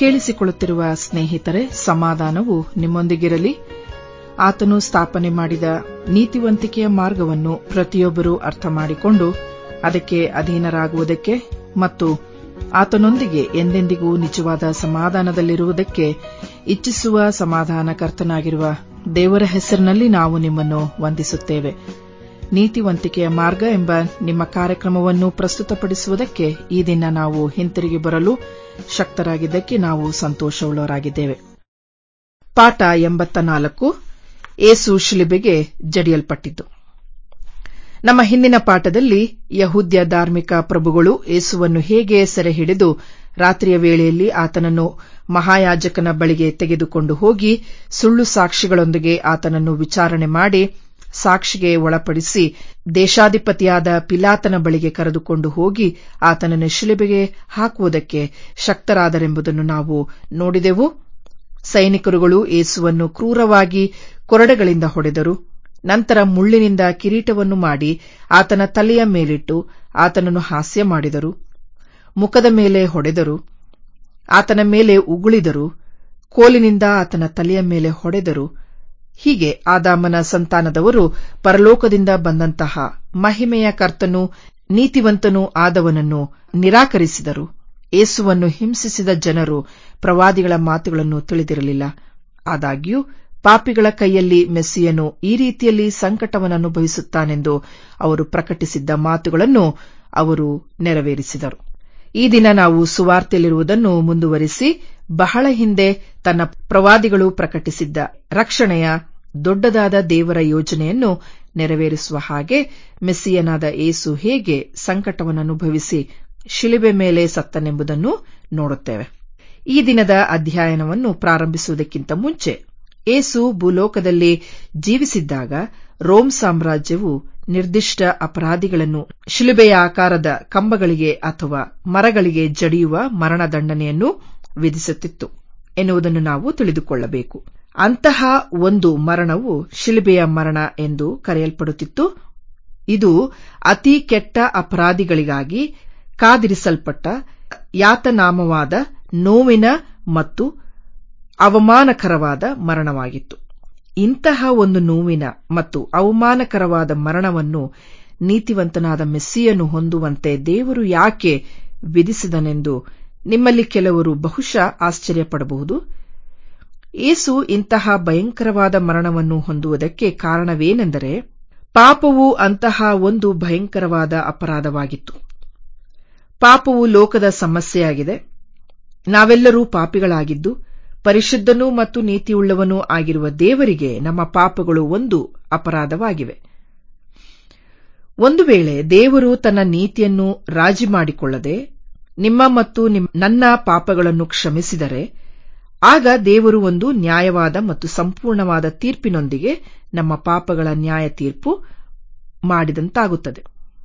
ಕೇಳಿಸಿಕೊಳ್ಳುತ್ತಿರುವ ಸ್ನೇಹಿತರೆ ಸಮಾಧಾನವು ನಿಮ್ಮೊಂದಿಗಿರಲಿ ಆತನು ಸ್ಥಾಪನೆ ಮಾಡಿದ ನೀತಿವಂತಿಕೆಯ ಮಾರ್ಗವನ್ನು ಪ್ರತಿಯೊಬ್ಬರೂ ಅರ್ಥ ಮಾಡಿಕೊಂಡು ಅದಕ್ಕೆ ಅಧೀನರಾಗುವುದಕ್ಕೆ ಮತ್ತು ಆತನೊಂದಿಗೆ ಎಂದೆಂದಿಗೂ ನಿಜವಾದ ಸಮಾಧಾನದಲ್ಲಿರುವುದಕ್ಕೆ ಇಚ್ಛಿಸುವ ಸಮಾಧಾನಕರ್ತನಾಗಿರುವ ದೇವರ ಹೆಸರಿನಲ್ಲಿ ನಾವು ನಿಮ್ಮನ್ನು ವಂದಿಸುತ್ತೇವೆ ನೀತಿವಂತಿಕೆಯ ಮಾರ್ಗ ಎಂಬ ನಿಮ್ಮ ಕಾರ್ಯಕ್ರಮವನ್ನು ಪ್ರಸ್ತುತಪಡಿಸುವುದಕ್ಕೆ ಈ ದಿನ ನಾವು ಹಿಂತಿರುಗಿ ಬರಲು ಶಕ್ತರಾಗಿದ್ದಕ್ಕೆ ನಾವು ಸಂತೋಷವುಳ್ಳವರಾಗಿದ್ದೇವೆ ಪಾಠ ಎಂಬತ್ತ ನಾಲ್ಕು ಏಸು ಶಿಲಿಬೆಗೆ ಜಡಿಯಲ್ಪಟ್ಟಿದ್ದು ನಮ್ಮ ಹಿಂದಿನ ಪಾಠದಲ್ಲಿ ಯಹೂದ್ಯ ಧಾರ್ಮಿಕ ಪ್ರಭುಗಳು ಏಸುವನ್ನು ಹೇಗೆ ಸೆರೆ ಹಿಡಿದು ರಾತ್ರಿಯ ವೇಳೆಯಲ್ಲಿ ಆತನನ್ನು ಮಹಾಯಾಜಕನ ಬಳಿಗೆ ತೆಗೆದುಕೊಂಡು ಹೋಗಿ ಸುಳ್ಳು ಸಾಕ್ಷಿಗಳೊಂದಿಗೆ ಆತನನ್ನು ವಿಚಾರಣೆ ಮಾಡಿ ಸಾಕ್ಷಿಗೆ ಒಳಪಡಿಸಿ ದೇಶಾಧಿಪತಿಯಾದ ಪಿಲಾತನ ಬಳಿಗೆ ಕರೆದುಕೊಂಡು ಹೋಗಿ ಆತನನ್ನು ಶಿಲುಬೆಗೆ ಹಾಕುವುದಕ್ಕೆ ಶಕ್ತರಾದರೆಂಬುದನ್ನು ನಾವು ನೋಡಿದೆವು ಸೈನಿಕರುಗಳು ಏಸುವನ್ನು ಕ್ರೂರವಾಗಿ ಕೊರಡೆಗಳಿಂದ ಹೊಡೆದರು ನಂತರ ಮುಳ್ಳಿನಿಂದ ಕಿರೀಟವನ್ನು ಮಾಡಿ ಆತನ ತಲೆಯ ಮೇಲಿಟ್ಟು ಆತನನ್ನು ಹಾಸ್ಯ ಮಾಡಿದರು ಮುಖದ ಮೇಲೆ ಹೊಡೆದರು ಆತನ ಮೇಲೆ ಉಗುಳಿದರು ಕೋಲಿನಿಂದ ಆತನ ತಲೆಯ ಮೇಲೆ ಹೊಡೆದರು ಹೀಗೆ ಆದಾಮನ ಸಂತಾನದವರು ಪರಲೋಕದಿಂದ ಬಂದಂತಹ ಮಹಿಮೆಯ ಕರ್ತನೂ ನೀತಿವಂತನೂ ಆದವನನ್ನು ನಿರಾಕರಿಸಿದರು ಏಸುವನ್ನು ಹಿಂಸಿಸಿದ ಜನರು ಪ್ರವಾದಿಗಳ ಮಾತುಗಳನ್ನು ತಿಳಿದಿರಲಿಲ್ಲ ಆದಾಗ್ಯೂ ಪಾಪಿಗಳ ಕೈಯಲ್ಲಿ ಮೆಸ್ಸಿಯನು ಈ ರೀತಿಯಲ್ಲಿ ಸಂಕಟವನ್ನು ಅನುಭವಿಸುತ್ತಾನೆಂದು ಅವರು ಪ್ರಕಟಿಸಿದ್ದ ಮಾತುಗಳನ್ನು ಅವರು ನೆರವೇರಿಸಿದರು ಈ ದಿನ ನಾವು ಸುವಾರ್ತೆಯಲ್ಲಿರುವುದನ್ನು ಮುಂದುವರಿಸಿ ಬಹಳ ಹಿಂದೆ ತನ್ನ ಪ್ರವಾದಿಗಳು ಪ್ರಕಟಿಸಿದ್ದ ರಕ್ಷಣೆಯ ದೊಡ್ಡದಾದ ದೇವರ ಯೋಜನೆಯನ್ನು ನೆರವೇರಿಸುವ ಹಾಗೆ ಮೆಸ್ಸಿಯನಾದ ಏಸು ಹೇಗೆ ಸಂಕಟವನ್ನು ಅನುಭವಿಸಿ ಶಿಲಿಬೆ ಮೇಲೆ ಸತ್ತನೆಂಬುದನ್ನು ನೋಡುತ್ತೇವೆ ಈ ದಿನದ ಅಧ್ಯಯನವನ್ನು ಪ್ರಾರಂಭಿಸುವುದಕ್ಕಿಂತ ಮುಂಚೆ ಏಸು ಭೂಲೋಕದಲ್ಲಿ ಜೀವಿಸಿದ್ದಾಗ ರೋಮ್ ಸಾಮ್ರಾಜ್ಯವು ನಿರ್ದಿಷ್ಟ ಅಪರಾಧಿಗಳನ್ನು ಶಿಲುಬೆಯ ಆಕಾರದ ಕಂಬಗಳಿಗೆ ಅಥವಾ ಮರಗಳಿಗೆ ಜಡಿಯುವ ಮರಣದಂಡನೆಯನ್ನು ವಿಧಿಸುತ್ತಿತ್ತು ಎನ್ನುವುದನ್ನು ನಾವು ತಿಳಿದುಕೊಳ್ಳಬೇಕು ಅಂತಹ ಒಂದು ಮರಣವು ಶಿಲುಬೆಯ ಮರಣ ಎಂದು ಕರೆಯಲ್ಪಡುತ್ತಿತ್ತು ಇದು ಅತಿ ಕೆಟ್ಟ ಅಪರಾಧಿಗಳಿಗಾಗಿ ಕಾದಿರಿಸಲ್ಪಟ್ಟ ಯಾತನಾಮವಾದ ನೋವಿನ ಮತ್ತು ಅವಮಾನಕರವಾದ ಮರಣವಾಗಿತ್ತು ಇಂತಹ ಒಂದು ನೋವಿನ ಮತ್ತು ಅವಮಾನಕರವಾದ ಮರಣವನ್ನು ನೀತಿವಂತನಾದ ಮೆಸ್ಸಿಯನ್ನು ಹೊಂದುವಂತೆ ದೇವರು ಯಾಕೆ ವಿಧಿಸಿದನೆಂದು ನಿಮ್ಮಲ್ಲಿ ಕೆಲವರು ಬಹುಶಃ ಆಶ್ಚರ್ಯಪಡಬಹುದು ಏಸು ಇಂತಹ ಭಯಂಕರವಾದ ಮರಣವನ್ನು ಹೊಂದುವುದಕ್ಕೆ ಕಾರಣವೇನೆಂದರೆ ಪಾಪವು ಅಂತಹ ಒಂದು ಭಯಂಕರವಾದ ಅಪರಾಧವಾಗಿತ್ತು ಪಾಪವು ಲೋಕದ ಸಮಸ್ಯೆಯಾಗಿದೆ ನಾವೆಲ್ಲರೂ ಪಾಪಿಗಳಾಗಿದ್ದು ಪರಿಶುದ್ಧನೂ ಮತ್ತು ನೀತಿಯುಳ್ಳವನೂ ಆಗಿರುವ ದೇವರಿಗೆ ನಮ್ಮ ಪಾಪಗಳು ಒಂದು ಅಪರಾಧವಾಗಿವೆ ಒಂದು ವೇಳೆ ದೇವರು ತನ್ನ ನೀತಿಯನ್ನು ರಾಜಿ ಮಾಡಿಕೊಳ್ಳದೆ ನಿಮ್ಮ ಮತ್ತು ನನ್ನ ಪಾಪಗಳನ್ನು ಕ್ಷಮಿಸಿದರೆ ಆಗ ದೇವರು ಒಂದು ನ್ಯಾಯವಾದ ಮತ್ತು ಸಂಪೂರ್ಣವಾದ ತೀರ್ಪಿನೊಂದಿಗೆ ನಮ್ಮ ಪಾಪಗಳ ನ್ಯಾಯ ತೀರ್ಪು ಮಾಡಿದಂತಾಗುತ್ತದೆ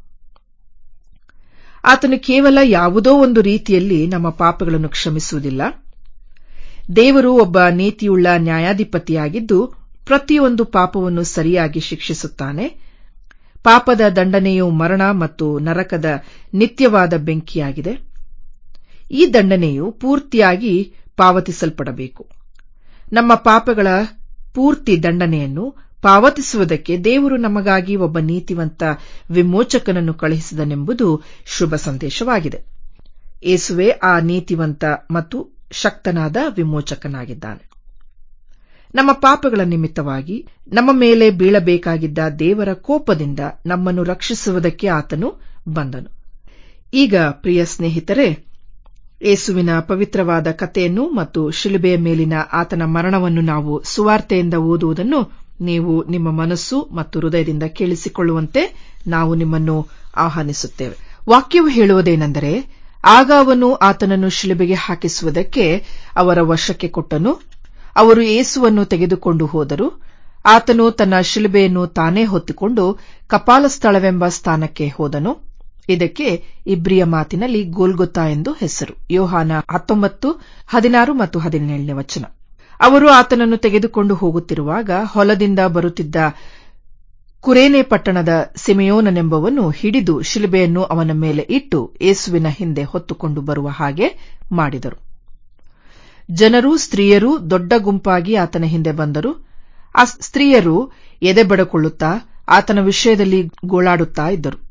ಆತನು ಕೇವಲ ಯಾವುದೋ ಒಂದು ರೀತಿಯಲ್ಲಿ ನಮ್ಮ ಪಾಪಗಳನ್ನು ಕ್ಷಮಿಸುವುದಿಲ್ಲ ದೇವರು ಒಬ್ಬ ನೀತಿಯುಳ್ಳ ನ್ಯಾಯಾಧಿಪತಿಯಾಗಿದ್ದು ಪ್ರತಿಯೊಂದು ಪಾಪವನ್ನು ಸರಿಯಾಗಿ ಶಿಕ್ಷಿಸುತ್ತಾನೆ ಪಾಪದ ದಂಡನೆಯು ಮರಣ ಮತ್ತು ನರಕದ ನಿತ್ಯವಾದ ಬೆಂಕಿಯಾಗಿದೆ ಈ ದಂಡನೆಯು ಪೂರ್ತಿಯಾಗಿ ಪಾವತಿಸಲ್ಪಡಬೇಕು ನಮ್ಮ ಪಾಪಗಳ ಪೂರ್ತಿ ದಂಡನೆಯನ್ನು ಪಾವತಿಸುವುದಕ್ಕೆ ದೇವರು ನಮಗಾಗಿ ಒಬ್ಬ ನೀತಿವಂತ ವಿಮೋಚಕನನ್ನು ಕಳುಹಿಸಿದನೆಂಬುದು ಶುಭ ಸಂದೇಶವಾಗಿದೆ ಏಸುವೆ ಆ ನೀತಿವಂತ ಮತ್ತು ಶಕ್ತನಾದ ವಿಮೋಚಕನಾಗಿದ್ದಾನೆ ನಮ್ಮ ಪಾಪಗಳ ನಿಮಿತ್ತವಾಗಿ ನಮ್ಮ ಮೇಲೆ ಬೀಳಬೇಕಾಗಿದ್ದ ದೇವರ ಕೋಪದಿಂದ ನಮ್ಮನ್ನು ರಕ್ಷಿಸುವುದಕ್ಕೆ ಆತನು ಬಂದನು ಈಗ ಪ್ರಿಯ ಸ್ನೇಹಿತರೆ ಏಸುವಿನ ಪವಿತ್ರವಾದ ಕಥೆಯನ್ನು ಮತ್ತು ಶಿಲುಬೆಯ ಮೇಲಿನ ಆತನ ಮರಣವನ್ನು ನಾವು ಸುವಾರ್ತೆಯಿಂದ ಓದುವುದನ್ನು ನೀವು ನಿಮ್ಮ ಮನಸ್ಸು ಮತ್ತು ಹೃದಯದಿಂದ ಕೇಳಿಸಿಕೊಳ್ಳುವಂತೆ ನಾವು ನಿಮ್ಮನ್ನು ಆಹ್ವಾನಿಸುತ್ತೇವೆ ವಾಕ್ಯವು ಹೇಳುವುದೇನೆಂದರೆ ಆಗ ಅವನು ಆತನನ್ನು ಶಿಲುಬೆಗೆ ಹಾಕಿಸುವುದಕ್ಕೆ ಅವರ ವಶಕ್ಕೆ ಕೊಟ್ಟನು ಅವರು ಏಸುವನ್ನು ತೆಗೆದುಕೊಂಡು ಹೋದರು ಆತನು ತನ್ನ ಶಿಲುಬೆಯನ್ನು ತಾನೇ ಹೊತ್ತುಕೊಂಡು ಕಪಾಲ ಸ್ಥಳವೆಂಬ ಸ್ಥಾನಕ್ಕೆ ಹೋದನು ಇದಕ್ಕೆ ಇಬ್ರಿಯ ಮಾತಿನಲ್ಲಿ ಗೋಲ್ಗೊತ್ತಾ ಎಂದು ಹೆಸರು ಯೋಹಾನ ಹತ್ತೊಂಬತ್ತು ಹದಿನಾರು ಮತ್ತು ಹದಿನೇಳನೇ ವಚನ ಅವರು ಆತನನ್ನು ತೆಗೆದುಕೊಂಡು ಹೋಗುತ್ತಿರುವಾಗ ಹೊಲದಿಂದ ಬರುತ್ತಿದ್ದ ಕುರೇನೆ ಪಟ್ಟಣದ ಸಿಮೆಯೋನನೆಂಬವನು ಹಿಡಿದು ಶಿಲುಬೆಯನ್ನು ಅವನ ಮೇಲೆ ಇಟ್ಟು ಏಸುವಿನ ಹಿಂದೆ ಹೊತ್ತುಕೊಂಡು ಬರುವ ಹಾಗೆ ಮಾಡಿದರು ಜನರು ಸ್ತ್ರೀಯರೂ ದೊಡ್ಡ ಗುಂಪಾಗಿ ಆತನ ಹಿಂದೆ ಬಂದರು ಆ ಸ್ತ್ರೀಯರು ಎದೆ ಬಡಕೊಳ್ಳುತ್ತಾ ಆತನ ವಿಷಯದಲ್ಲಿ ಗೋಳಾಡುತ್ತಾ ಇದ್ದರು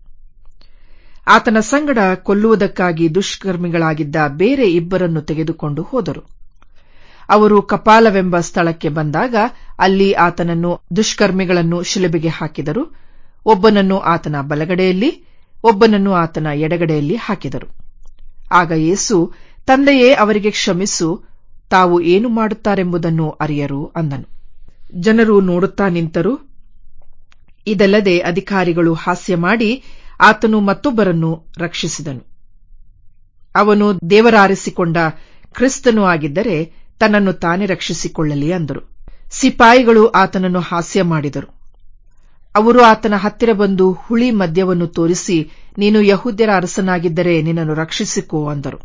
ಆತನ ಸಂಗಡ ಕೊಲ್ಲುವುದಕ್ಕಾಗಿ ದುಷ್ಕರ್ಮಿಗಳಾಗಿದ್ದ ಬೇರೆ ಇಬ್ಬರನ್ನು ತೆಗೆದುಕೊಂಡು ಹೋದರು ಅವರು ಕಪಾಲವೆಂಬ ಸ್ಥಳಕ್ಕೆ ಬಂದಾಗ ಅಲ್ಲಿ ಆತನನ್ನು ದುಷ್ಕರ್ಮಿಗಳನ್ನು ಶಿಲುಬೆಗೆ ಹಾಕಿದರು ಒಬ್ಬನನ್ನು ಆತನ ಬಲಗಡೆಯಲ್ಲಿ ಒಬ್ಬನನ್ನು ಆತನ ಎಡಗಡೆಯಲ್ಲಿ ಹಾಕಿದರು ಆಗ ಯೇಸು ತಂದೆಯೇ ಅವರಿಗೆ ಕ್ಷಮಿಸು ತಾವು ಏನು ಮಾಡುತ್ತಾರೆಂಬುದನ್ನು ಅರಿಯರು ಅಂದನು ಜನರು ನೋಡುತ್ತಾ ನಿಂತರು ಇದಲ್ಲದೆ ಅಧಿಕಾರಿಗಳು ಹಾಸ್ಯ ಮಾಡಿ ಆತನು ಮತ್ತೊಬ್ಬರನ್ನು ರಕ್ಷಿಸಿದನು ಅವನು ದೇವರಾರಿಸಿಕೊಂಡ ಕ್ರಿಸ್ತನು ಆಗಿದ್ದರೆ ತನ್ನನ್ನು ತಾನೇ ರಕ್ಷಿಸಿಕೊಳ್ಳಲಿ ಅಂದರು ಸಿಪಾಯಿಗಳು ಆತನನ್ನು ಹಾಸ್ಯ ಮಾಡಿದರು ಅವರು ಆತನ ಹತ್ತಿರ ಬಂದು ಹುಳಿ ಮದ್ಯವನ್ನು ತೋರಿಸಿ ನೀನು ಯಹೂದ್ಯರ ಅರಸನಾಗಿದ್ದರೆ ನಿನ್ನನ್ನು ರಕ್ಷಿಸಿಕೋ ಅಂದರು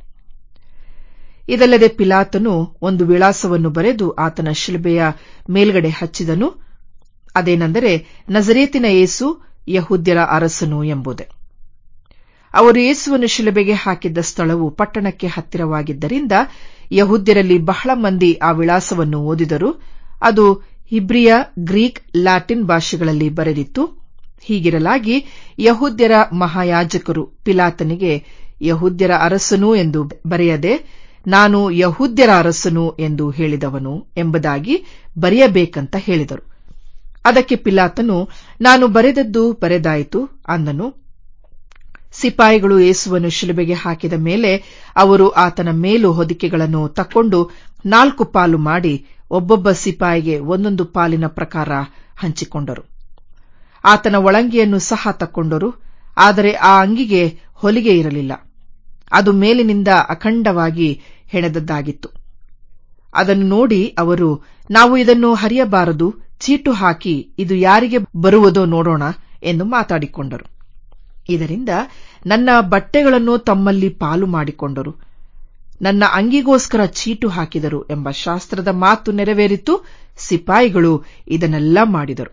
ಇದಲ್ಲದೆ ಪಿಲಾತನು ಒಂದು ವಿಳಾಸವನ್ನು ಬರೆದು ಆತನ ಶಿಲುಬೆಯ ಮೇಲ್ಗಡೆ ಹಚ್ಚಿದನು ಅದೇನೆಂದರೆ ನಜರೇತಿನ ಯೇಸು ಯಹೂದ್ಯರ ಅರಸನು ಎಂಬುದೇ ಅವರು ಯೇಸುವನ್ನು ಶಿಲುಬೆಗೆ ಹಾಕಿದ್ದ ಸ್ಥಳವು ಪಟ್ಟಣಕ್ಕೆ ಹತ್ತಿರವಾಗಿದ್ದರಿಂದ ಯಹೂದ್ಯರಲ್ಲಿ ಬಹಳ ಮಂದಿ ಆ ವಿಳಾಸವನ್ನು ಓದಿದರು ಅದು ಹಿಬ್ರಿಯ ಗ್ರೀಕ್ ಲ್ಯಾಟಿನ್ ಭಾಷೆಗಳಲ್ಲಿ ಬರೆದಿತ್ತು ಹೀಗಿರಲಾಗಿ ಯಹೂದ್ಯರ ಮಹಾಯಾಜಕರು ಪಿಲಾತನಿಗೆ ಯಹೂದ್ಯರ ಅರಸನು ಎಂದು ಬರೆಯದೆ ನಾನು ಯಹೂದ್ಯರ ಅರಸನು ಎಂದು ಹೇಳಿದವನು ಎಂಬುದಾಗಿ ಬರೆಯಬೇಕಂತ ಹೇಳಿದರು ಅದಕ್ಕೆ ಪಿಲಾತನು ನಾನು ಬರೆದದ್ದು ಬರೆದಾಯಿತು ಅಂದನು ಸಿಪಾಯಿಗಳು ಯೇಸುವನ್ನು ಶಿಲುಬೆಗೆ ಹಾಕಿದ ಮೇಲೆ ಅವರು ಆತನ ಮೇಲು ಹೊದಿಕೆಗಳನ್ನು ತಕ್ಕೊಂಡು ನಾಲ್ಕು ಪಾಲು ಮಾಡಿ ಒಬ್ಬೊಬ್ಬ ಸಿಪಾಯಿಗೆ ಒಂದೊಂದು ಪಾಲಿನ ಪ್ರಕಾರ ಹಂಚಿಕೊಂಡರು ಆತನ ಒಳಂಗಿಯನ್ನು ಸಹ ತಕ್ಕೊಂಡರು ಆದರೆ ಆ ಅಂಗಿಗೆ ಹೊಲಿಗೆ ಇರಲಿಲ್ಲ ಅದು ಮೇಲಿನಿಂದ ಅಖಂಡವಾಗಿ ಹೆಣೆದದ್ದಾಗಿತ್ತು ಅದನ್ನು ನೋಡಿ ಅವರು ನಾವು ಇದನ್ನು ಹರಿಯಬಾರದು ಚೀಟು ಹಾಕಿ ಇದು ಯಾರಿಗೆ ಬರುವುದೋ ನೋಡೋಣ ಎಂದು ಮಾತಾಡಿಕೊಂಡರು ಇದರಿಂದ ನನ್ನ ಬಟ್ಟೆಗಳನ್ನು ತಮ್ಮಲ್ಲಿ ಪಾಲು ಮಾಡಿಕೊಂಡರು ನನ್ನ ಅಂಗಿಗೋಸ್ಕರ ಚೀಟು ಹಾಕಿದರು ಎಂಬ ಶಾಸ್ತ್ರದ ಮಾತು ನೆರವೇರಿತು ಸಿಪಾಯಿಗಳು ಇದನ್ನೆಲ್ಲ ಮಾಡಿದರು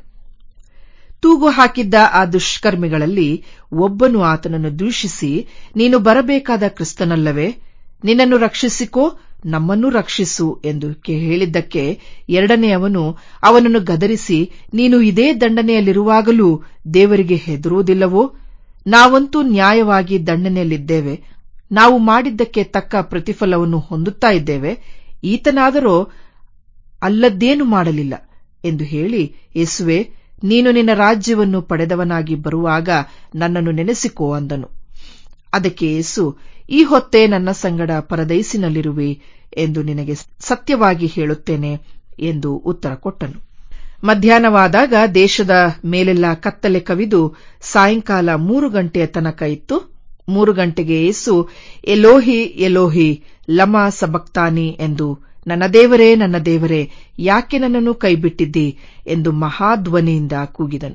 ತೂಗು ಹಾಕಿದ್ದ ಆ ದುಷ್ಕರ್ಮಿಗಳಲ್ಲಿ ಒಬ್ಬನು ಆತನನ್ನು ದೂಷಿಸಿ ನೀನು ಬರಬೇಕಾದ ಕ್ರಿಸ್ತನಲ್ಲವೇ ನಿನ್ನನ್ನು ರಕ್ಷಿಸಿಕೋ ನಮ್ಮನ್ನೂ ರಕ್ಷಿಸು ಎಂದು ಹೇಳಿದ್ದಕ್ಕೆ ಎರಡನೆಯವನು ಅವನನ್ನು ಗದರಿಸಿ ನೀನು ಇದೇ ದಂಡನೆಯಲ್ಲಿರುವಾಗಲೂ ದೇವರಿಗೆ ಹೆದರುವುದಿಲ್ಲವೋ ನಾವಂತೂ ನ್ಯಾಯವಾಗಿ ದಂಡನೆಯಲ್ಲಿದ್ದೇವೆ ನಾವು ಮಾಡಿದ್ದಕ್ಕೆ ತಕ್ಕ ಪ್ರತಿಫಲವನ್ನು ಹೊಂದುತ್ತಾ ಇದ್ದೇವೆ ಈತನಾದರೋ ಅಲ್ಲದ್ದೇನು ಮಾಡಲಿಲ್ಲ ಎಂದು ಹೇಳಿ ಯೇಸುವೆ ನೀನು ನಿನ್ನ ರಾಜ್ಯವನ್ನು ಪಡೆದವನಾಗಿ ಬರುವಾಗ ನನ್ನನ್ನು ನೆನೆಸಿಕೋ ಅಂದನು ಅದಕ್ಕೆ ಯೇಸು ಈ ಹೊತ್ತೇ ನನ್ನ ಸಂಗಡ ಪರದೈಸಿನಲ್ಲಿರುವೆ ಎಂದು ನಿನಗೆ ಸತ್ಯವಾಗಿ ಹೇಳುತ್ತೇನೆ ಎಂದು ಉತ್ತರ ಕೊಟ್ಟನು ಮಧ್ಯಾಹ್ನವಾದಾಗ ದೇಶದ ಮೇಲೆಲ್ಲ ಕತ್ತಲೆ ಕವಿದು ಸಾಯಂಕಾಲ ಮೂರು ಗಂಟೆಯ ತನಕ ಇತ್ತು ಮೂರು ಗಂಟೆಗೆ ಯೇಸು ಎಲೋಹಿ ಎಲೋಹಿ ಲಮಾ ಸಬಕ್ತಾನಿ ಎಂದು ನನ್ನ ದೇವರೇ ನನ್ನ ದೇವರೇ ಯಾಕೆ ನನ್ನನ್ನು ಕೈಬಿಟ್ಟಿದ್ದಿ ಎಂದು ಮಹಾಧ್ವನಿಯಿಂದ ಕೂಗಿದನು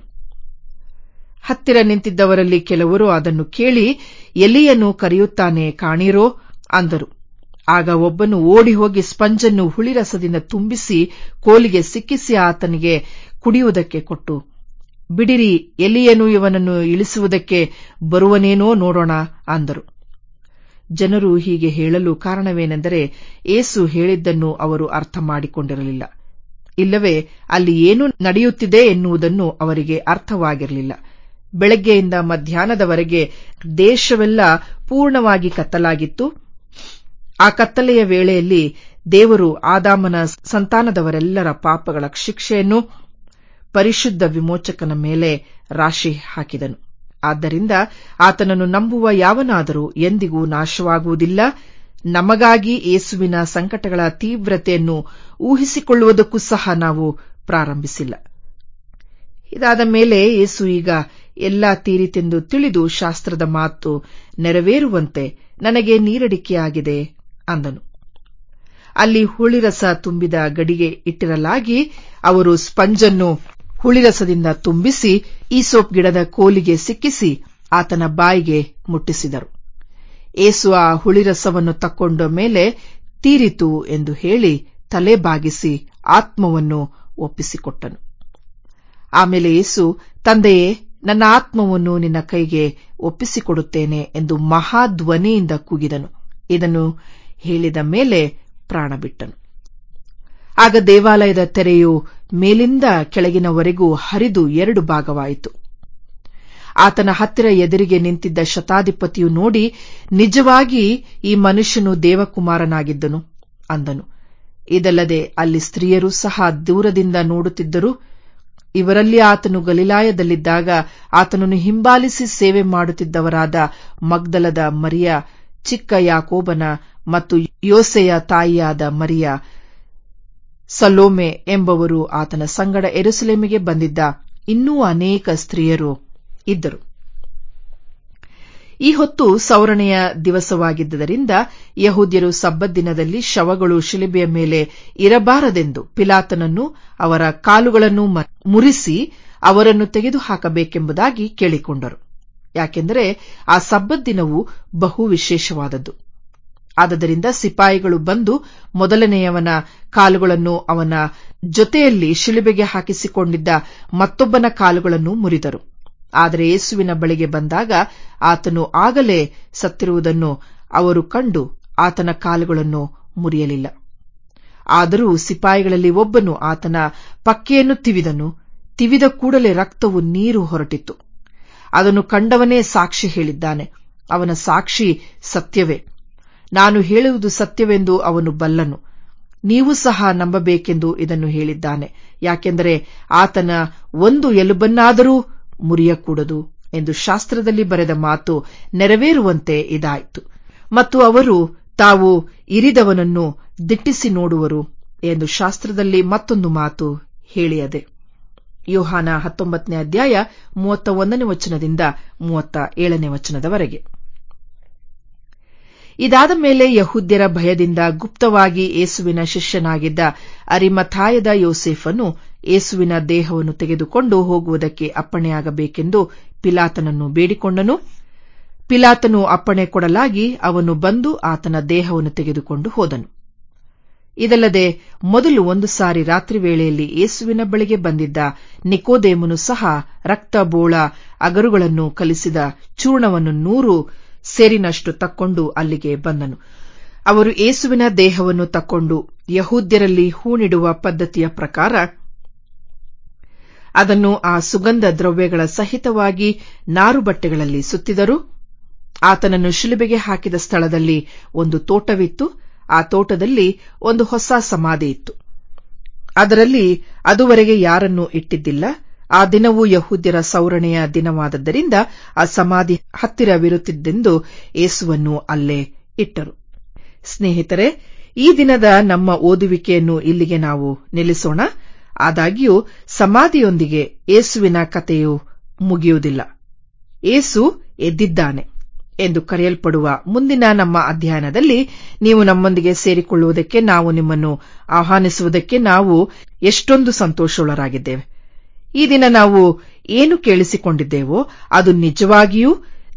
ಹತ್ತಿರ ನಿಂತಿದ್ದವರಲ್ಲಿ ಕೆಲವರು ಅದನ್ನು ಕೇಳಿ ಎಲಿಯನ್ನು ಕರೆಯುತ್ತಾನೆ ಕಾಣಿರೋ ಅಂದರು ಆಗ ಒಬ್ಬನು ಓಡಿ ಹೋಗಿ ಸ್ಪಂಜನ್ನು ಹುಳಿರಸದಿಂದ ತುಂಬಿಸಿ ಕೋಲಿಗೆ ಸಿಕ್ಕಿಸಿ ಆತನಿಗೆ ಕುಡಿಯುವುದಕ್ಕೆ ಕೊಟ್ಟು ಬಿಡಿರಿ ಎಲಿಯನು ಇವನನ್ನು ಇಳಿಸುವುದಕ್ಕೆ ಬರುವನೇನೋ ನೋಡೋಣ ಅಂದರು ಜನರು ಹೀಗೆ ಹೇಳಲು ಕಾರಣವೇನೆಂದರೆ ಏಸು ಹೇಳಿದ್ದನ್ನು ಅವರು ಅರ್ಥ ಮಾಡಿಕೊಂಡಿರಲಿಲ್ಲ ಇಲ್ಲವೇ ಅಲ್ಲಿ ಏನು ನಡೆಯುತ್ತಿದೆ ಎನ್ನುವುದನ್ನು ಅವರಿಗೆ ಅರ್ಥವಾಗಿರಲಿಲ್ಲ ಬೆಳಗ್ಗೆಯಿಂದ ಮಧ್ಯಾಹ್ನದವರೆಗೆ ದೇಶವೆಲ್ಲ ಪೂರ್ಣವಾಗಿ ಕತ್ತಲಾಗಿತ್ತು ಆ ಕತ್ತಲೆಯ ವೇಳೆಯಲ್ಲಿ ದೇವರು ಆದಾಮನ ಸಂತಾನದವರೆಲ್ಲರ ಪಾಪಗಳ ಶಿಕ್ಷೆಯನ್ನು ಪರಿಶುದ್ಧ ವಿಮೋಚಕನ ಮೇಲೆ ರಾಶಿ ಹಾಕಿದನು ಆದ್ದರಿಂದ ಆತನನ್ನು ನಂಬುವ ಯಾವನಾದರೂ ಎಂದಿಗೂ ನಾಶವಾಗುವುದಿಲ್ಲ ನಮಗಾಗಿ ಯೇಸುವಿನ ಸಂಕಟಗಳ ತೀವ್ರತೆಯನ್ನು ಊಹಿಸಿಕೊಳ್ಳುವುದಕ್ಕೂ ಸಹ ನಾವು ಪ್ರಾರಂಭಿಸಿಲ್ಲ ಇದಾದ ಮೇಲೆ ಯೇಸು ಈಗ ಎಲ್ಲಾ ತೀರಿತೆಂದು ತಿಳಿದು ಶಾಸ್ತ್ರದ ಮಾತು ನೆರವೇರುವಂತೆ ನನಗೆ ನೀರಡಿಕೆಯಾಗಿದೆ ಅಂದನು ಅಲ್ಲಿ ಹುಳಿರಸ ತುಂಬಿದ ಗಡಿಗೆ ಇಟ್ಟಿರಲಾಗಿ ಅವರು ಸ್ಪಂಜನ್ನು ಹುಳಿರಸದಿಂದ ತುಂಬಿಸಿ ಈಸೋಪ್ ಗಿಡದ ಕೋಲಿಗೆ ಸಿಕ್ಕಿಸಿ ಆತನ ಬಾಯಿಗೆ ಮುಟ್ಟಿಸಿದರು ಏಸು ಆ ಹುಳಿರಸವನ್ನು ತಕ್ಕೊಂಡ ಮೇಲೆ ತೀರಿತು ಎಂದು ಹೇಳಿ ತಲೆ ಬಾಗಿಸಿ ಆತ್ಮವನ್ನು ಒಪ್ಪಿಸಿಕೊಟ್ಟನು ಆಮೇಲೆ ಯೇಸು ತಂದೆಯೇ ನನ್ನ ಆತ್ಮವನ್ನು ನಿನ್ನ ಕೈಗೆ ಒಪ್ಪಿಸಿಕೊಡುತ್ತೇನೆ ಎಂದು ಮಹಾಧ್ವನಿಯಿಂದ ಕೂಗಿದನು ಇದನ್ನು ಹೇಳಿದ ಮೇಲೆ ಪ್ರಾಣ ಬಿಟ್ಟನು ಆಗ ದೇವಾಲಯದ ತೆರೆಯು ಮೇಲಿಂದ ಕೆಳಗಿನವರೆಗೂ ಹರಿದು ಎರಡು ಭಾಗವಾಯಿತು ಆತನ ಹತ್ತಿರ ಎದುರಿಗೆ ನಿಂತಿದ್ದ ಶತಾಧಿಪತಿಯು ನೋಡಿ ನಿಜವಾಗಿ ಈ ಮನುಷ್ಯನು ದೇವಕುಮಾರನಾಗಿದ್ದನು ಅಂದನು ಇದಲ್ಲದೆ ಅಲ್ಲಿ ಸ್ತ್ರೀಯರು ಸಹ ದೂರದಿಂದ ನೋಡುತ್ತಿದ್ದರು ಇವರಲ್ಲಿ ಆತನು ಗಲಿಲಾಯದಲ್ಲಿದ್ದಾಗ ಆತನನ್ನು ಹಿಂಬಾಲಿಸಿ ಸೇವೆ ಮಾಡುತ್ತಿದ್ದವರಾದ ಮಗ್ದಲದ ಮರಿಯ ಚಿಕ್ಕ ಯಾಕೋಬನ ಮತ್ತು ಯೋಸೆಯ ತಾಯಿಯಾದ ಮರಿಯ ಸಲೋಮೆ ಎಂಬವರು ಆತನ ಸಂಗಡ ಎರುಸಲೇಮಿಗೆ ಬಂದಿದ್ದ ಇನ್ನೂ ಅನೇಕ ಸ್ತ್ರೀಯರು ಇದ್ದರು ಈ ಹೊತ್ತು ಸೌರಣೆಯ ದಿವಸವಾಗಿದ್ದರಿಂದ ಯಹೂದ್ಯರು ಸಬ್ಬತ್ ದಿನದಲ್ಲಿ ಶವಗಳು ಶಿಲಿಬೆಯ ಮೇಲೆ ಇರಬಾರದೆಂದು ಪಿಲಾತನನ್ನು ಅವರ ಕಾಲುಗಳನ್ನು ಮುರಿಸಿ ಅವರನ್ನು ತೆಗೆದುಹಾಕಬೇಕೆಂಬುದಾಗಿ ಕೇಳಿಕೊಂಡರು ಯಾಕೆಂದರೆ ಆ ಸಬ್ಬತ್ ದಿನವು ಬಹು ವಿಶೇಷವಾದದ್ದು ಆದ್ದರಿಂದ ಸಿಪಾಯಿಗಳು ಬಂದು ಮೊದಲನೆಯವನ ಕಾಲುಗಳನ್ನು ಅವನ ಜೊತೆಯಲ್ಲಿ ಶಿಲುಬೆಗೆ ಹಾಕಿಸಿಕೊಂಡಿದ್ದ ಮತ್ತೊಬ್ಬನ ಕಾಲುಗಳನ್ನು ಮುರಿದರು ಆದರೆ ಯೇಸುವಿನ ಬಳಿಗೆ ಬಂದಾಗ ಆತನು ಆಗಲೇ ಸತ್ತಿರುವುದನ್ನು ಅವರು ಕಂಡು ಆತನ ಕಾಲುಗಳನ್ನು ಮುರಿಯಲಿಲ್ಲ ಆದರೂ ಸಿಪಾಯಿಗಳಲ್ಲಿ ಒಬ್ಬನು ಆತನ ಪಕ್ಕೆಯನ್ನು ತಿವಿದನು ತಿವಿದ ಕೂಡಲೇ ರಕ್ತವು ನೀರು ಹೊರಟಿತ್ತು ಅದನ್ನು ಕಂಡವನೇ ಸಾಕ್ಷಿ ಹೇಳಿದ್ದಾನೆ ಅವನ ಸಾಕ್ಷಿ ಸತ್ಯವೇ ನಾನು ಹೇಳುವುದು ಸತ್ಯವೆಂದು ಅವನು ಬಲ್ಲನು ನೀವು ಸಹ ನಂಬಬೇಕೆಂದು ಇದನ್ನು ಹೇಳಿದ್ದಾನೆ ಯಾಕೆಂದರೆ ಆತನ ಒಂದು ಎಲುಬನ್ನಾದರೂ ಮುರಿಯಕೂಡದು ಎಂದು ಶಾಸ್ತ್ರದಲ್ಲಿ ಬರೆದ ಮಾತು ನೆರವೇರುವಂತೆ ಇದಾಯಿತು ಮತ್ತು ಅವರು ತಾವು ಇರಿದವನನ್ನು ದಿಟ್ಟಿಸಿ ನೋಡುವರು ಎಂದು ಶಾಸ್ತ್ರದಲ್ಲಿ ಮತ್ತೊಂದು ಮಾತು ಹೇಳಿಯದೆ ಯೋಹಾನ ಹತ್ತೊಂಬತ್ತನೇ ಅಧ್ಯಾಯ ಮೂವತ್ತ ಒಂದನೇ ವಚನದಿಂದ ಮೂವತ್ತ ಏಳನೇ ವಚನದವರೆಗೆ ಇದಾದ ಮೇಲೆ ಯಹೂದ್ಯರ ಭಯದಿಂದ ಗುಪ್ತವಾಗಿ ಏಸುವಿನ ಶಿಷ್ಯನಾಗಿದ್ದ ಅರಿಮಥಾಯದ ಯೋಸೇಫನು ಏಸುವಿನ ದೇಹವನ್ನು ತೆಗೆದುಕೊಂಡು ಹೋಗುವುದಕ್ಕೆ ಅಪ್ಪಣೆಯಾಗಬೇಕೆಂದು ಪಿಲಾತನನ್ನು ಬೇಡಿಕೊಂಡನು ಪಿಲಾತನು ಅಪ್ಪಣೆ ಕೊಡಲಾಗಿ ಅವನು ಬಂದು ಆತನ ದೇಹವನ್ನು ತೆಗೆದುಕೊಂಡು ಹೋದನು ಇದಲ್ಲದೆ ಮೊದಲು ಒಂದು ಸಾರಿ ರಾತ್ರಿ ವೇಳೆಯಲ್ಲಿ ಏಸುವಿನ ಬಳಿಗೆ ಬಂದಿದ್ದ ನಿಕೋದೇಮನು ಸಹ ರಕ್ತ ಬೋಳ ಅಗರುಗಳನ್ನು ಕಲಿಸಿದ ಚೂರ್ಣವನ್ನು ನೂರು ಸೇರಿನಷ್ಟು ತಕ್ಕೊಂಡು ಅಲ್ಲಿಗೆ ಬಂದನು ಅವರು ಏಸುವಿನ ದೇಹವನ್ನು ತಕ್ಕೊಂಡು ಯಹೂದ್ಯರಲ್ಲಿ ಹೂಣಿಡುವ ಪದ್ಧತಿಯ ಪ್ರಕಾರ ಅದನ್ನು ಆ ಸುಗಂಧ ದ್ರವ್ಯಗಳ ಸಹಿತವಾಗಿ ನಾರು ಬಟ್ಟೆಗಳಲ್ಲಿ ಸುತ್ತಿದರು ಆತನನ್ನು ಶಿಲುಬೆಗೆ ಹಾಕಿದ ಸ್ಥಳದಲ್ಲಿ ಒಂದು ತೋಟವಿತ್ತು ಆ ತೋಟದಲ್ಲಿ ಒಂದು ಹೊಸ ಸಮಾಧಿ ಇತ್ತು ಅದರಲ್ಲಿ ಅದುವರೆಗೆ ಯಾರನ್ನೂ ಇಟ್ಟಿದ್ದಿಲ್ಲ ಆ ದಿನವೂ ಯಹೂದ್ಯರ ಸೌರಣೆಯ ದಿನವಾದದ್ದರಿಂದ ಆ ಸಮಾಧಿ ಹತ್ತಿರವಿರುತ್ತಿದ್ದೆಂದು ಏಸುವನ್ನು ಅಲ್ಲೇ ಇಟ್ಟರು ಸ್ನೇಹಿತರೆ ಈ ದಿನದ ನಮ್ಮ ಓದುವಿಕೆಯನ್ನು ಇಲ್ಲಿಗೆ ನಾವು ನಿಲ್ಲಿಸೋಣ ಆದಾಗ್ಯೂ ಸಮಾಧಿಯೊಂದಿಗೆ ಏಸುವಿನ ಕಥೆಯು ಮುಗಿಯುವುದಿಲ್ಲ ಏಸು ಎದ್ದಿದ್ದಾನೆ ಎಂದು ಕರೆಯಲ್ಪಡುವ ಮುಂದಿನ ನಮ್ಮ ಅಧ್ಯಯನದಲ್ಲಿ ನೀವು ನಮ್ಮೊಂದಿಗೆ ಸೇರಿಕೊಳ್ಳುವುದಕ್ಕೆ ನಾವು ನಿಮ್ಮನ್ನು ಆಹ್ವಾನಿಸುವುದಕ್ಕೆ ನಾವು ಎಷ್ಟೊಂದು ಸಂತೋಷವುಳ್ಳರಾಗಿದ್ದೇವೆ ಈ ದಿನ ನಾವು ಏನು ಕೇಳಿಸಿಕೊಂಡಿದ್ದೇವೋ ಅದು ನಿಜವಾಗಿಯೂ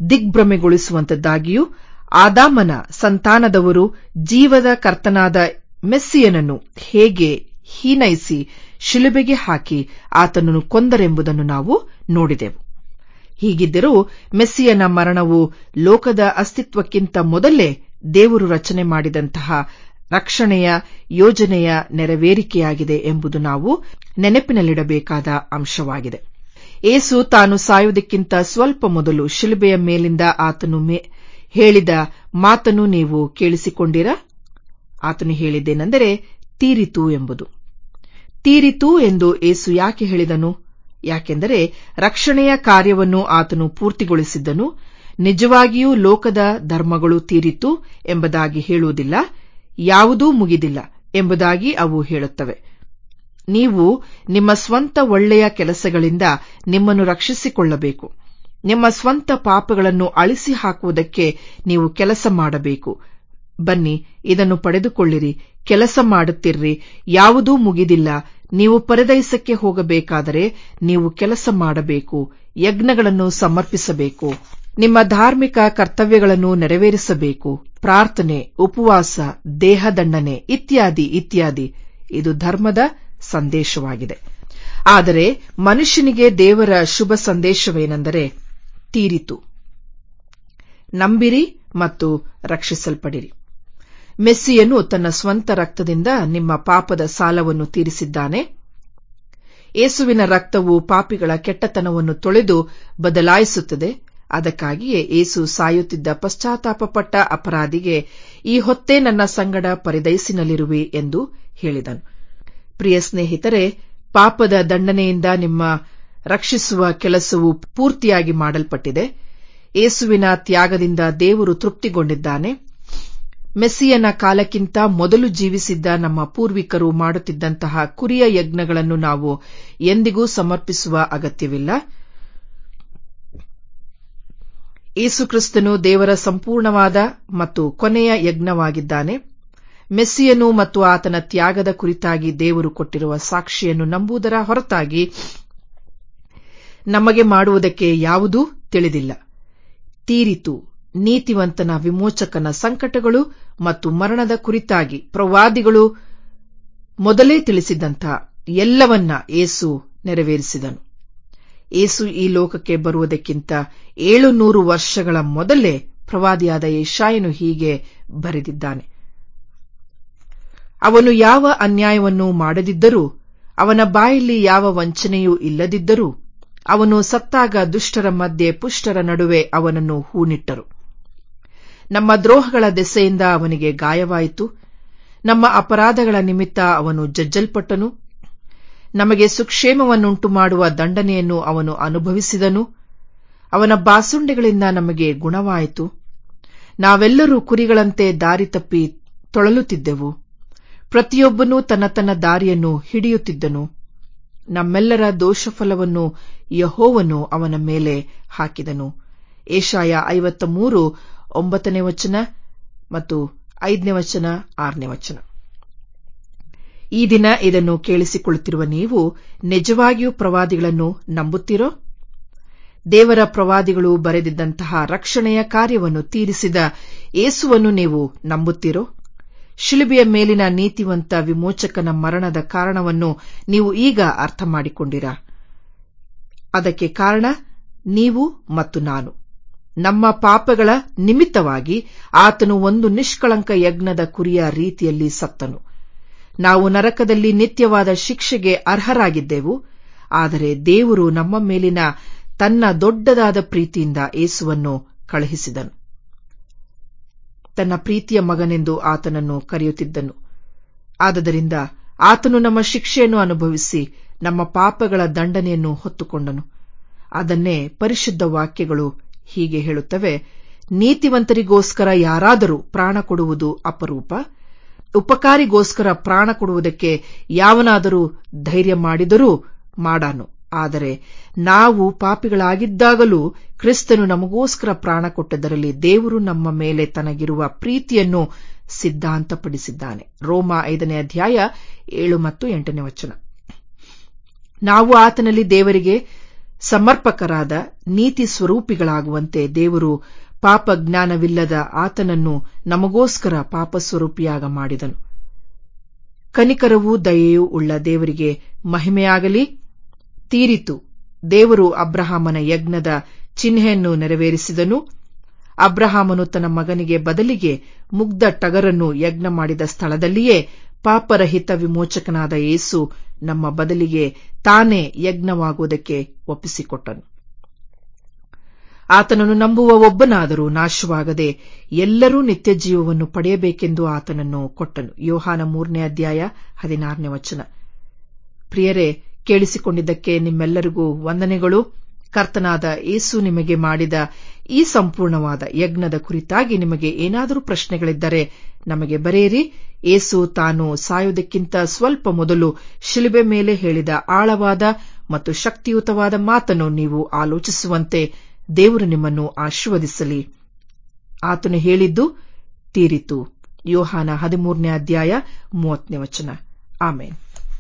ದಿಗ್ಭ್ರಮೆಗೊಳಿಸುವಂತದ್ದಾಗಿಯೂ ಆದಾಮನ ಸಂತಾನದವರು ಜೀವದ ಕರ್ತನಾದ ಮೆಸ್ಸಿಯನನ್ನು ಹೇಗೆ ಹೀನೈಸಿ ಶಿಲುಬೆಗೆ ಹಾಕಿ ಆತನನ್ನು ಕೊಂದರೆಂಬುದನ್ನು ನಾವು ನೋಡಿದೆವು ಹೀಗಿದ್ದರೂ ಮೆಸ್ಸಿಯನ ಮರಣವು ಲೋಕದ ಅಸ್ತಿತ್ವಕ್ಕಿಂತ ಮೊದಲೇ ದೇವರು ರಚನೆ ಮಾಡಿದಂತಹ ರಕ್ಷಣೆಯ ಯೋಜನೆಯ ನೆರವೇರಿಕೆಯಾಗಿದೆ ಎಂಬುದು ನಾವು ನೆನಪಿನಲ್ಲಿಡಬೇಕಾದ ಅಂಶವಾಗಿದೆ ಏಸು ತಾನು ಸಾಯುವುದಕ್ಕಿಂತ ಸ್ವಲ್ಪ ಮೊದಲು ಶಿಲುಬೆಯ ಮೇಲಿಂದ ಆತನು ಹೇಳಿದ ಮಾತನ್ನು ನೀವು ಕೇಳಿಸಿಕೊಂಡಿರಾ ಆತನು ಹೇಳಿದ್ದೇನೆಂದರೆ ತೀರಿತು ಎಂಬುದು ತೀರಿತು ಎಂದು ಏಸು ಯಾಕೆ ಹೇಳಿದನು ಯಾಕೆಂದರೆ ರಕ್ಷಣೆಯ ಕಾರ್ಯವನ್ನು ಆತನು ಪೂರ್ತಿಗೊಳಿಸಿದ್ದನು ನಿಜವಾಗಿಯೂ ಲೋಕದ ಧರ್ಮಗಳು ತೀರಿತು ಎಂಬುದಾಗಿ ಹೇಳುವುದಿಲ್ಲ ಯಾವುದೂ ಮುಗಿದಿಲ್ಲ ಎಂಬುದಾಗಿ ಅವು ಹೇಳುತ್ತವೆ ನೀವು ನಿಮ್ಮ ಸ್ವಂತ ಒಳ್ಳೆಯ ಕೆಲಸಗಳಿಂದ ನಿಮ್ಮನ್ನು ರಕ್ಷಿಸಿಕೊಳ್ಳಬೇಕು ನಿಮ್ಮ ಸ್ವಂತ ಪಾಪಗಳನ್ನು ಅಳಿಸಿ ಹಾಕುವುದಕ್ಕೆ ನೀವು ಕೆಲಸ ಮಾಡಬೇಕು ಬನ್ನಿ ಇದನ್ನು ಪಡೆದುಕೊಳ್ಳಿರಿ ಕೆಲಸ ಮಾಡುತ್ತಿರ್ರಿ ಯಾವುದೂ ಮುಗಿದಿಲ್ಲ ನೀವು ಪರದೈಸಕ್ಕೆ ಹೋಗಬೇಕಾದರೆ ನೀವು ಕೆಲಸ ಮಾಡಬೇಕು ಯಜ್ಞಗಳನ್ನು ಸಮರ್ಪಿಸಬೇಕು ನಿಮ್ಮ ಧಾರ್ಮಿಕ ಕರ್ತವ್ಯಗಳನ್ನು ನೆರವೇರಿಸಬೇಕು ಪ್ರಾರ್ಥನೆ ಉಪವಾಸ ದೇಹದಂಡನೆ ಇತ್ಯಾದಿ ಇತ್ಯಾದಿ ಇದು ಧರ್ಮದ ಸಂದೇಶವಾಗಿದೆ ಆದರೆ ಮನುಷ್ಯನಿಗೆ ದೇವರ ಶುಭ ಸಂದೇಶವೇನೆಂದರೆ ತೀರಿತು ನಂಬಿರಿ ಮತ್ತು ರಕ್ಷಿಸಲ್ಪಡಿರಿ ಮೆಸ್ಸಿಯನು ತನ್ನ ಸ್ವಂತ ರಕ್ತದಿಂದ ನಿಮ್ಮ ಪಾಪದ ಸಾಲವನ್ನು ತೀರಿಸಿದ್ದಾನೆ ಏಸುವಿನ ರಕ್ತವು ಪಾಪಿಗಳ ಕೆಟ್ಟತನವನ್ನು ತೊಳೆದು ಬದಲಾಯಿಸುತ್ತದೆ ಅದಕ್ಕಾಗಿಯೇ ಏಸು ಸಾಯುತ್ತಿದ್ದ ಪಶ್ಚಾತ್ತಾಪಪಟ್ಟ ಅಪರಾಧಿಗೆ ಈ ಹೊತ್ತೇ ನನ್ನ ಸಂಗಡ ಪರಿದೈಸಿನಲ್ಲಿರುವೆ ಎಂದು ಹೇಳಿದನು ಪ್ರಿಯ ಸ್ನೇಹಿತರೆ ಪಾಪದ ದಂಡನೆಯಿಂದ ನಿಮ್ಮ ರಕ್ಷಿಸುವ ಕೆಲಸವು ಪೂರ್ತಿಯಾಗಿ ಮಾಡಲ್ಪಟ್ಟಿದೆ ಏಸುವಿನ ತ್ಯಾಗದಿಂದ ದೇವರು ತೃಪ್ತಿಗೊಂಡಿದ್ದಾನೆ ಮೆಸ್ಸಿಯನ ಕಾಲಕ್ಕಿಂತ ಮೊದಲು ಜೀವಿಸಿದ್ದ ನಮ್ಮ ಪೂರ್ವಿಕರು ಮಾಡುತ್ತಿದ್ದಂತಹ ಕುರಿಯ ಯಜ್ಞಗಳನ್ನು ನಾವು ಎಂದಿಗೂ ಸಮರ್ಪಿಸುವ ಅಗತ್ಯವಿಲ್ಲ ಯೇಸುಕ್ರಿಸ್ತನು ದೇವರ ಸಂಪೂರ್ಣವಾದ ಮತ್ತು ಕೊನೆಯ ಯಜ್ಞವಾಗಿದ್ದಾನೆ ಮೆಸ್ಸಿಯನು ಮತ್ತು ಆತನ ತ್ಯಾಗದ ಕುರಿತಾಗಿ ದೇವರು ಕೊಟ್ಟಿರುವ ಸಾಕ್ಷಿಯನ್ನು ನಂಬುವುದರ ಹೊರತಾಗಿ ನಮಗೆ ಮಾಡುವುದಕ್ಕೆ ಯಾವುದೂ ತಿಳಿದಿಲ್ಲ ತೀರಿತು ನೀತಿವಂತನ ವಿಮೋಚಕನ ಸಂಕಟಗಳು ಮತ್ತು ಮರಣದ ಕುರಿತಾಗಿ ಪ್ರವಾದಿಗಳು ಮೊದಲೇ ತಿಳಿಸಿದಂಥ ಎಲ್ಲವನ್ನ ಏಸು ನೆರವೇರಿಸಿದನು ಏಸು ಈ ಲೋಕಕ್ಕೆ ಬರುವುದಕ್ಕಿಂತ ಏಳು ನೂರು ವರ್ಷಗಳ ಮೊದಲೇ ಪ್ರವಾದಿಯಾದ ಯಶಾಯನು ಹೀಗೆ ಬರೆದಿದ್ದಾನೆ ಅವನು ಯಾವ ಅನ್ಯಾಯವನ್ನು ಮಾಡದಿದ್ದರೂ ಅವನ ಬಾಯಲ್ಲಿ ಯಾವ ವಂಚನೆಯೂ ಇಲ್ಲದಿದ್ದರೂ ಅವನು ಸತ್ತಾಗ ದುಷ್ಟರ ಮಧ್ಯೆ ಪುಷ್ಟರ ನಡುವೆ ಅವನನ್ನು ಹೂಣಿಟ್ಟರು ನಮ್ಮ ದ್ರೋಹಗಳ ದೆಸೆಯಿಂದ ಅವನಿಗೆ ಗಾಯವಾಯಿತು ನಮ್ಮ ಅಪರಾಧಗಳ ನಿಮಿತ್ತ ಅವನು ಜಜ್ಜಲ್ಪಟ್ಟನು ನಮಗೆ ಸುಕ್ಷೇಮವನ್ನುಂಟು ಮಾಡುವ ದಂಡನೆಯನ್ನು ಅವನು ಅನುಭವಿಸಿದನು ಅವನ ಬಾಸುಂಡೆಗಳಿಂದ ನಮಗೆ ಗುಣವಾಯಿತು ನಾವೆಲ್ಲರೂ ಕುರಿಗಳಂತೆ ದಾರಿ ತಪ್ಪಿ ತೊಳಲುತ್ತಿದ್ದೆವು ಪ್ರತಿಯೊಬ್ಬನೂ ತನ್ನ ತನ್ನ ದಾರಿಯನ್ನು ಹಿಡಿಯುತ್ತಿದ್ದನು ನಮ್ಮೆಲ್ಲರ ದೋಷಫಲವನ್ನು ಯಹೋವನು ಅವನ ಮೇಲೆ ಹಾಕಿದನು ಏಷಾಯ ಐವತ್ತ ಮೂರು ಒಂಬತ್ತನೇ ವಚನ ಮತ್ತು ಐದನೇ ವಚನ ಆರನೇ ವಚನ ಈ ದಿನ ಇದನ್ನು ಕೇಳಿಸಿಕೊಳ್ಳುತ್ತಿರುವ ನೀವು ನಿಜವಾಗಿಯೂ ಪ್ರವಾದಿಗಳನ್ನು ನಂಬುತ್ತೀರೋ ದೇವರ ಪ್ರವಾದಿಗಳು ಬರೆದಿದ್ದಂತಹ ರಕ್ಷಣೆಯ ಕಾರ್ಯವನ್ನು ತೀರಿಸಿದ ಏಸುವನ್ನು ನೀವು ನಂಬುತ್ತೀರೋ ಶಿಲುಬೆಯ ಮೇಲಿನ ನೀತಿವಂತ ವಿಮೋಚಕನ ಮರಣದ ಕಾರಣವನ್ನು ನೀವು ಈಗ ಅರ್ಥ ಮಾಡಿಕೊಂಡಿರಾ ಅದಕ್ಕೆ ಕಾರಣ ನೀವು ಮತ್ತು ನಾನು ನಮ್ಮ ಪಾಪಗಳ ನಿಮಿತ್ತವಾಗಿ ಆತನು ಒಂದು ನಿಷ್ಕಳಂಕ ಯಜ್ಞದ ಕುರಿಯ ರೀತಿಯಲ್ಲಿ ಸತ್ತನು ನಾವು ನರಕದಲ್ಲಿ ನಿತ್ಯವಾದ ಶಿಕ್ಷೆಗೆ ಅರ್ಹರಾಗಿದ್ದೆವು ಆದರೆ ದೇವರು ನಮ್ಮ ಮೇಲಿನ ತನ್ನ ದೊಡ್ಡದಾದ ಪ್ರೀತಿಯಿಂದ ಏಸುವನ್ನು ಕಳುಹಿಸಿದನು ತನ್ನ ಪ್ರೀತಿಯ ಮಗನೆಂದು ಆತನನ್ನು ಕರೆಯುತ್ತಿದ್ದನು ಆದದರಿಂದ ಆತನು ನಮ್ಮ ಶಿಕ್ಷೆಯನ್ನು ಅನುಭವಿಸಿ ನಮ್ಮ ಪಾಪಗಳ ದಂಡನೆಯನ್ನು ಹೊತ್ತುಕೊಂಡನು ಅದನ್ನೇ ಪರಿಶುದ್ಧ ವಾಕ್ಯಗಳು ಹೀಗೆ ಹೇಳುತ್ತವೆ ನೀತಿವಂತರಿಗೋಸ್ಕರ ಯಾರಾದರೂ ಪ್ರಾಣ ಕೊಡುವುದು ಅಪರೂಪ ಉಪಕಾರಿಗೋಸ್ಕರ ಪ್ರಾಣ ಕೊಡುವುದಕ್ಕೆ ಯಾವನಾದರೂ ಧೈರ್ಯ ಮಾಡಿದರೂ ಮಾಡಾನು ಆದರೆ ನಾವು ಪಾಪಿಗಳಾಗಿದ್ದಾಗಲೂ ಕ್ರಿಸ್ತನು ನಮಗೋಸ್ಕರ ಪ್ರಾಣ ಕೊಟ್ಟದರಲ್ಲಿ ದೇವರು ನಮ್ಮ ಮೇಲೆ ತನಗಿರುವ ಪ್ರೀತಿಯನ್ನು ಸಿದ್ಧಾಂತಪಡಿಸಿದ್ದಾನೆ ರೋಮ ಐದನೇ ಅಧ್ಯಾಯ ಏಳು ಮತ್ತು ಎಂಟನೇ ವಚನ ನಾವು ಆತನಲ್ಲಿ ದೇವರಿಗೆ ಸಮರ್ಪಕರಾದ ನೀತಿ ಸ್ವರೂಪಿಗಳಾಗುವಂತೆ ದೇವರು ಪಾಪ ಜ್ಞಾನವಿಲ್ಲದ ಆತನನ್ನು ನಮಗೋಸ್ಕರ ಪಾಪಸ್ವರೂಪಿಯಾಗ ಮಾಡಿದನು ಕನಿಕರವೂ ದಯೆಯೂ ಉಳ್ಳ ದೇವರಿಗೆ ಮಹಿಮೆಯಾಗಲಿ ತೀರಿತು ದೇವರು ಅಬ್ರಹಾಮನ ಯಜ್ಞದ ಚಿಹ್ನೆಯನ್ನು ನೆರವೇರಿಸಿದನು ಅಬ್ರಹಾಮನು ತನ್ನ ಮಗನಿಗೆ ಬದಲಿಗೆ ಮುಗ್ಧ ಟಗರನ್ನು ಯಜ್ಞ ಮಾಡಿದ ಸ್ಥಳದಲ್ಲಿಯೇ ಪಾಪರಹಿತ ವಿಮೋಚಕನಾದ ಯೇಸು ನಮ್ಮ ಬದಲಿಗೆ ತಾನೇ ಯಜ್ಞವಾಗುವುದಕ್ಕೆ ಒಪ್ಪಿಸಿಕೊಟ್ಟನು ಆತನನ್ನು ನಂಬುವ ಒಬ್ಬನಾದರೂ ನಾಶವಾಗದೆ ಎಲ್ಲರೂ ನಿತ್ಯ ಜೀವವನ್ನು ಪಡೆಯಬೇಕೆಂದು ಆತನನ್ನು ಕೊಟ್ಟನು ಯೋಹಾನ ಮೂರನೇ ಅಧ್ಯಾಯ ಹದಿನಾರನೇ ವಚನ ಪ್ರಿಯರೇ ಕೇಳಿಸಿಕೊಂಡಿದ್ದಕ್ಕೆ ನಿಮ್ಮೆಲ್ಲರಿಗೂ ವಂದನೆಗಳು ಕರ್ತನಾದ ಏಸು ನಿಮಗೆ ಮಾಡಿದ ಈ ಸಂಪೂರ್ಣವಾದ ಯಜ್ಞದ ಕುರಿತಾಗಿ ನಿಮಗೆ ಏನಾದರೂ ಪ್ರಶ್ನೆಗಳಿದ್ದರೆ ನಮಗೆ ಬರೆಯಿರಿ ಏಸು ತಾನು ಸಾಯುವುದಕ್ಕಿಂತ ಸ್ವಲ್ಪ ಮೊದಲು ಶಿಲುಬೆ ಮೇಲೆ ಹೇಳಿದ ಆಳವಾದ ಮತ್ತು ಶಕ್ತಿಯುತವಾದ ಮಾತನ್ನು ನೀವು ಆಲೋಚಿಸುವಂತೆ ದೇವರು ನಿಮ್ಮನ್ನು ಆಶೀರ್ವದಿಸಲಿ ಆತನು ಹೇಳಿದ್ದು ತೀರಿತು ಯೋಹಾನ ಹದಿಮೂರನೇ ಅಧ್ಯಾಯ ಮೂವತ್ತನೇ ವಚನ ಆಮೇನ್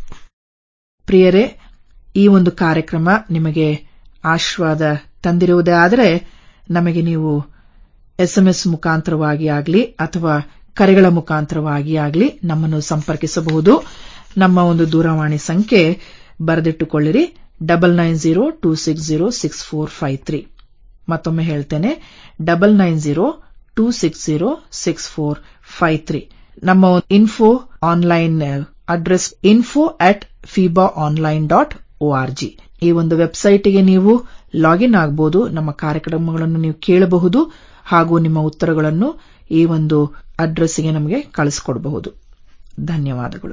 ಪ್ರಿಯರೇ ಈ ಒಂದು ಕಾರ್ಯಕ್ರಮ ನಿಮಗೆ ಆಶೀರ್ವಾದ ತಂದಿರುವುದೇ ಆದರೆ ನಮಗೆ ನೀವು ಎಸ್ಎಂಎಸ್ ಮುಖಾಂತರವಾಗಿ ಆಗಲಿ ಅಥವಾ ಕರೆಗಳ ಮುಖಾಂತರವಾಗಿ ಆಗಲಿ ನಮ್ಮನ್ನು ಸಂಪರ್ಕಿಸಬಹುದು ನಮ್ಮ ಒಂದು ದೂರವಾಣಿ ಸಂಖ್ಯೆ ಬರೆದಿಟ್ಟುಕೊಳ್ಳಿರಿ double nine zero two six zero six four five three ಮತ್ತೊಮ್ಮೆ ಹೇಳ್ತೇನೆ double nine zero two six zero six four five three ನಮ್ಮ info online address info at FIBA online dot O R G ಈ ಒಂದು ವೆಬ್ಸೈಟ್ಗೆ ನೀವು ಲಾಗಿನ್ ಆಗಬಹುದು ನಮ್ಮ ಕಾರ್ಯಕ್ರಮಗಳನ್ನು ನೀವು ಕೇಳಬಹುದು ಹಾಗೂ ನಿಮ್ಮ ಉತ್ತರಗಳನ್ನು ಈ ಒಂದು ಅಡ್ರೆಸ್ಗೆ ನಮಗೆ ಕಳಿಸಿಕೊಡಬಹುದು ಧನ್ಯವಾದಗಳು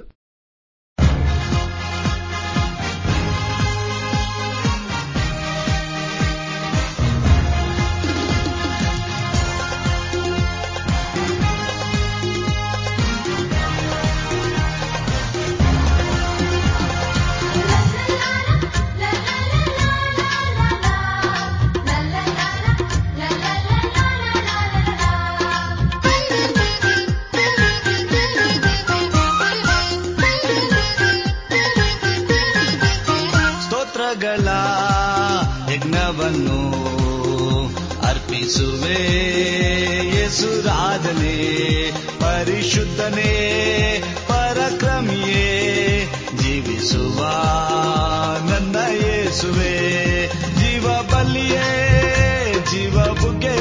ಸ್ತೋತ್ರಗಳ ಯಜ್ಞವನ್ನು ಅರ್ಪಿಸುವೆ ಯೇಸುರಾಜನೇ ಪರಿಶುದ್ಧನೇ ಪರಕ್ರಮಿಯೇ ಜೀವಿಸುವ ನನ್ನ ಯೇಸುವೆ ಜೀವ ಬಲಿಯೇ ಜೀವ ಬುಗೆ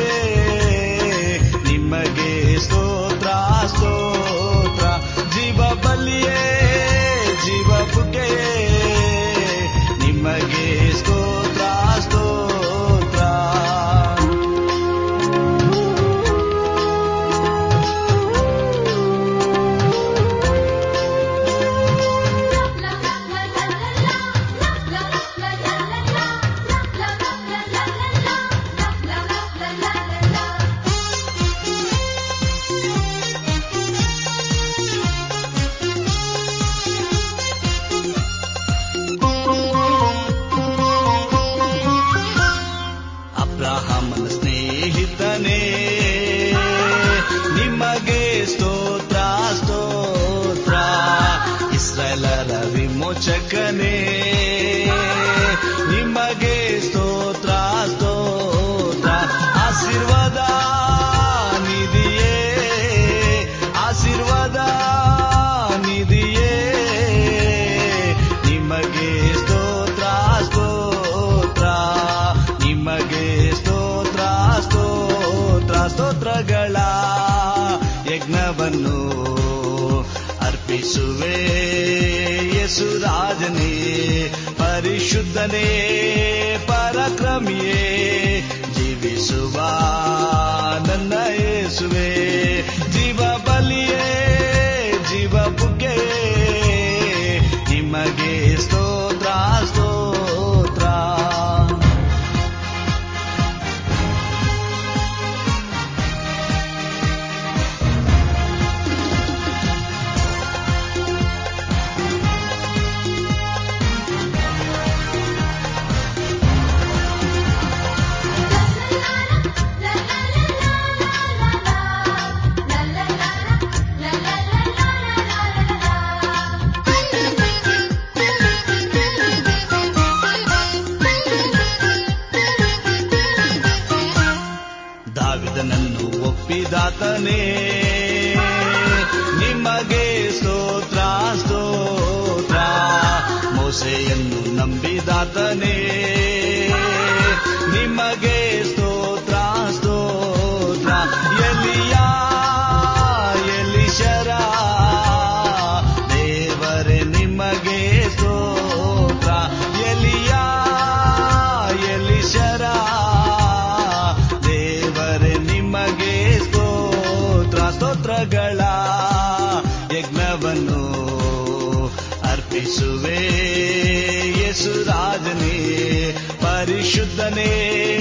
ನಿಮಗೆ ಸ್ತೋತ್ರ ಸ್ತೋತ್ರ ಜೀವ ಬಲಿಯೇ ಜೀವ ಬುಗೆ ನಿಮಗೆ ಸ್ತೋತ್ರ ಸ್ತೋತ್ರ ಅಬ್ರಹಾಮನ ಸ್ನೇಹಿತನೇ ನಿಮಗೆ ಸ್ತೋತ್ರ ಸ್ತೋತ್ರ ಇಸ್ರಾಯೇಲರ ವಿಮೋಚಕನೇ ನಿಮಗೆ ಸ್ತೋತ್ರ ಸ್ತೋತ್ರ ಆಶೀರ್ವಾದ ನಿಧಿಯೇ ಆಶೀರ್ವಾದ ನಿಧಿಯೇ ನಿಮಗೆ ಸ್ತೋತ್ರ ಸ್ತೋತ್ರ ನಿಮಗೆ ಸ್ತೋತ್ರ ಸ್ತೋತ್ರ ಸ್ತೋತ್ರಗಳ ಯಜ್ಞವನ್ನು ಅರ್ಪಿಸುವೆ ಯೇಸುರಾಜನೇ ಪರಿಶುದ್ಧನೇ ಪರಕ್ರಮಿಯೇ ಜೀವಿಸುವ ನನ್ನ ಯೇಸುವೆ ಜೀವ ಬಲಿಯೇ ಜೀವ ಬುಗ್ಗೆ ನಿಮಗೆ ಸ್ತೋತ್ರ ಸ್ತೋತ್ರ ದಾವಿದನನ್ನು ಒಪ್ಪಿದಾತನೇ ನಿಮಗೆ ಸ್ತೋತ್ರ ಸ್ತೋತ್ರ ಮೋಸೆಯನ್ನು ನಂಬಿದಾತನೇ ನಿಮಗೆ ಸ್ತೋತ್ರ ಸ್ತೋತ್ರ ಎಲಿಯ ಎಲಿಶರ ದೇವರೇ ನಿಮಗೆ ಸ್ತೋತ್ರ ಎಲಿಯ ಎಲಿಶರ ದೇವರೇ ನಿಮಗೆ ಸ್ತೋತ್ರ ಸ್ತೋತ್ರಗಳ ಯಜ್ಞವನ್ನು ಅರ್ಪಿಸುವೆ ಯೇಸುರಾಜನೇ ಪರಿಶುದ್ಧನೇ